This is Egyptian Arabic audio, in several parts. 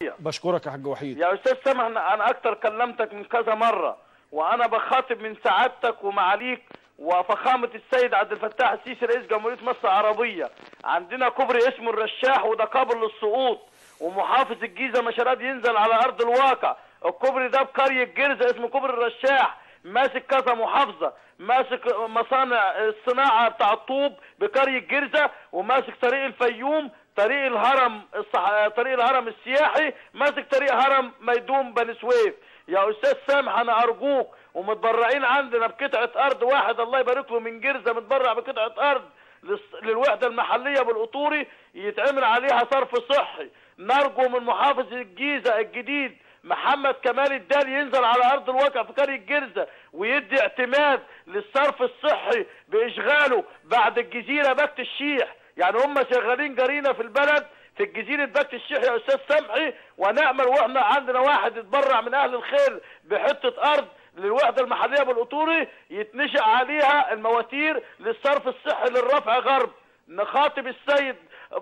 بشكرك يا حاج وحيد يا استاذ سامح انا أنا اكتر كلمتك من كذا مره وانا بخاطب من سعادتك ومعاليك وفخامه السيد عبد الفتاح السيسي رئيس جمهوريه مصر العربيه عندنا كوبري اسمه الرشاح وده قابل للسقوط ومحافظ الجيزه مش راضي ينزل على ارض الواقع الكوبري ده بقريه جرزه اسمه كوبري الرشاح ماسك كذا محافظه ماسك مصانع الصناعه بتاع الطوب بقريه جرزه وماسك طريق الفيوم طريق الهرم الصح... طريق الهرم السياحي ماسك طريق هرم ميدوم بني سويف يا استاذ سامح انا ارجوك ومتبرعين عندنا بقطعه ارض واحد الله يبارك له من جرزه متبرع بقطعه ارض للس- للوحده المحليه بالقطوري يتعمل عليها صرف صحي نرجو من محافظ الجيزه الجديد محمد كمال الدال ينزل على ارض الواقع في قريه جرزه ويدي اعتماد للصرف الصحي باشغاله بعد الجزيره بكت الشيح يعني هم شغالين جرينا في البلد في الجزيرة بكت الشيح يا استاذ سمحي ونعمل واحنا عندنا واحد اتبرع من اهل الخير بحته ارض للوحده المحليه بالقطوري يتنشأ عليها المواتير للصرف الصحي للرفع غرب نخاطب السيد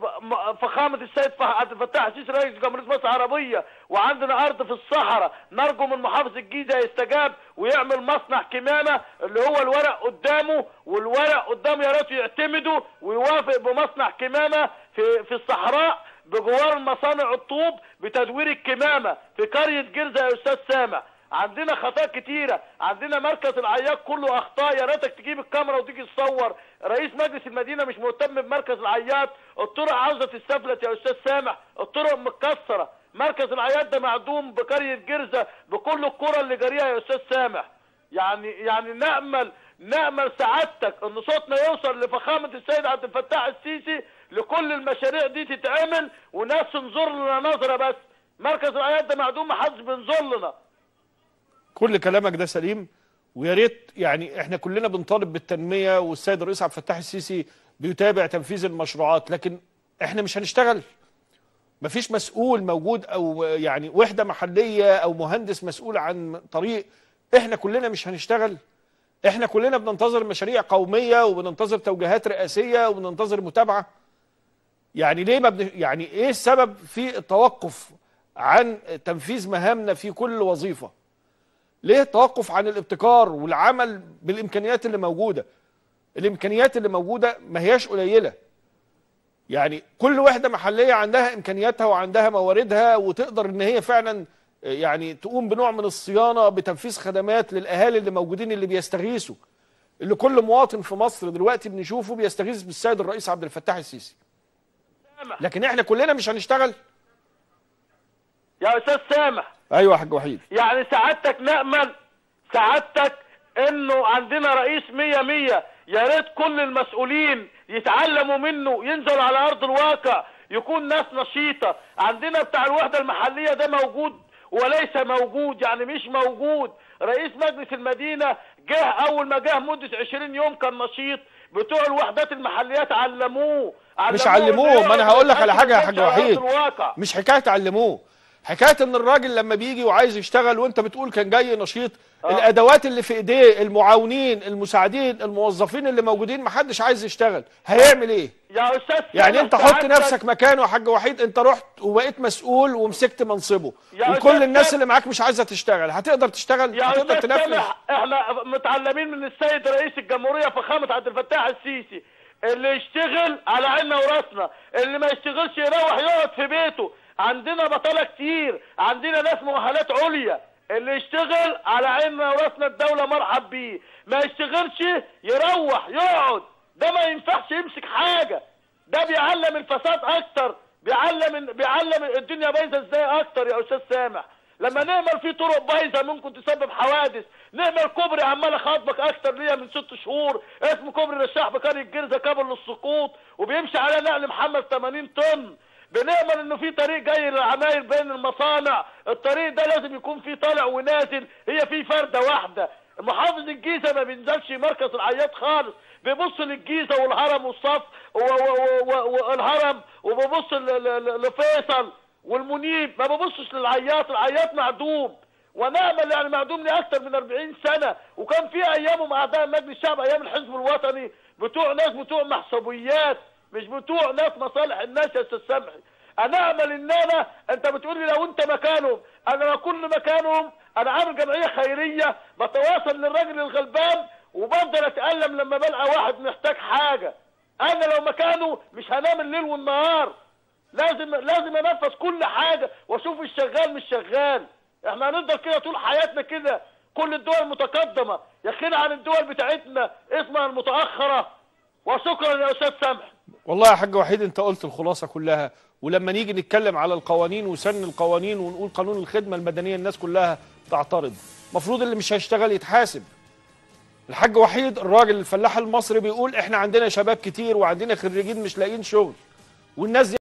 م- فخامة السيد فح- عبد الفتاح السيسي رئيس جمهورية مصر العربية وعندنا أرض في الصحراء نرجو من محافظ الجيزة يستجاب ويعمل مصنع كمامة اللي هو الورق قدامه والورق قدامه يا ريت يعتمدوا ويوافق بمصنع كمامة في في الصحراء بجوار مصانع الطوب بتدوير الكمامة في قرية جرزة يا أستاذ سامع عندنا خطايا كتيرة عندنا مركز العياق كله أخطاء يا ريتك تجيب الكاميرا وتيجي تصور رئيس مجلس المدينة مش مهتم بمركز العياط الطرق عاوزة تستفلت يا أستاذ سامح الطرق متكسرة مركز العياط ده معدوم بقرية جرزة بكل القرى اللي جاريها يا أستاذ سامح يعني يعني نأمل نأمل سعادتك ان صوتنا يوصل لفخامة السيد عبد الفتاح السيسي لكل المشاريع دي تتعمل وناس تنظر لنا نظرة بس مركز العياط ده معدوم محدش بينظر لنا كل كلامك ده سليم ويا ريت يعني احنا كلنا بنطالب بالتنميه والسيد الرئيس عبد الفتاح السيسي بيتابع تنفيذ المشروعات لكن احنا مش هنشتغل مفيش مسؤول موجود او يعني وحده محليه او مهندس مسؤول عن طريق احنا كلنا مش هنشتغل احنا كلنا بننتظر مشاريع قوميه وبننتظر توجيهات رئاسيه وبننتظر متابعه يعني ليه ما بن... يعني ايه السبب في التوقف عن تنفيذ مهامنا في كل وظيفه ليه التوقف عن الابتكار والعمل بالامكانيات اللي موجوده الامكانيات اللي موجوده ما هياش قليله يعني كل وحده محليه عندها امكانياتها وعندها مواردها وتقدر ان هي فعلا يعني تقوم بنوع من الصيانه بتنفيذ خدمات للاهالي اللي موجودين اللي بيستغيثوا اللي كل مواطن في مصر دلوقتي بنشوفه بيستغيث بالسيد الرئيس عبد الفتاح السيسي لكن احنا كلنا مش هنشتغل يا استاذ سامح ايوه يا حاج وحيد يعني سعادتك نأمل سعادتك انه عندنا رئيس مية مية يا ريت كل المسؤولين يتعلموا منه ينزلوا على ارض الواقع يكون ناس نشيطة عندنا بتاع الوحدة المحلية ده موجود وليس موجود يعني مش موجود رئيس مجلس المدينة جه اول ما جه مدة 20 يوم كان نشيط بتوع الوحدات المحليات علموه مش علموه علموه إنه ما انا يقعد هقول لك على يتحكم حاجه يا في حاج نفسه على وحيد أرض الواقع. مش حكايه تعلموه حكايه ان الراجل لما بيجي وعايز يشتغل وانت بتقول كان جاي نشيط آه. الادوات اللي في ايديه المعاونين المساعدين الموظفين اللي موجودين محدش عايز يشتغل هيعمل ايه يا استاذ يعني سامح انت حط سعادتك- نفسك مكانه يا حاج وحيد انت رحت وبقيت مسؤول ومسكت منصبه يا وكل أستاذ الناس سامح. اللي معاك مش عايزه تشتغل هتقدر تشتغل يا هتقدر استاذ تنفذ سامح احنا متعلمين من السيد رئيس الجمهوريه فخامه عبد الفتاح السيسي اللي يشتغل على عيننا وراسنا اللي ما يشتغلش يروح يقعد في بيته عندنا بطاله كتير عندنا ناس مؤهلات عليا اللي يشتغل على عيننا وراسنا الدوله مرحب بيه ما يشتغلش يروح يقعد ده ما ينفعش يمسك حاجه ده بيعلم الفساد اكتر بيعلم بيعلم الدنيا بايظه ازاي اكتر يا استاذ سامح لما نعمل فيه طرق بايظه ممكن تسبب حوادث نعمل كوبري عمال اخاطبك اكتر ليا من ست شهور اسمه كوبري رشاح بقريه الجرزه كابل للسقوط وبيمشي عليه نقل محمل 80 طن بنعمل انه في طريق جاي للعماير بين المصانع الطريق ده لازم يكون فيه طالع ونازل هي فيه فرده واحده محافظ الجيزه ما بينزلش مركز العياط خالص بيبص للجيزه والهرم والصف و- و- و- والهرم وبيبص ل- ل- لفيصل والمنيب ما ببصش للعياط العياط معدوم ونعمل يعني معدوم لي اكتر من 40 سنه وكان في ايامهم اعداء مجلس الشعب ايام الحزب الوطني بتوع ناس بتوع محسوبيات مش بتوع ناس مصالح الناس يا استاذ سمحي انا امل ان انا انت بتقول لي لو انت مكانهم انا لو كل مكانهم انا عامل جمعيه خيريه بتواصل للراجل الغلبان وبفضل اتالم لما بلقى واحد محتاج حاجه انا لو مكانه مش هنام الليل والنهار لازم لازم انفذ كل حاجه واشوف الشغال مش شغال احنا هنفضل كده طول حياتنا كده كل الدول متقدمه يخينا عن الدول بتاعتنا اسمها المتاخره وشكرا يا استاذ سمح والله يا حاج وحيد انت قلت الخلاصه كلها ولما نيجي نتكلم على القوانين وسن القوانين ونقول قانون الخدمه المدنيه الناس كلها تعترض المفروض اللي مش هيشتغل يتحاسب الحاج وحيد الراجل الفلاح المصري بيقول احنا عندنا شباب كتير وعندنا خريجين مش لاقيين شغل والناس دي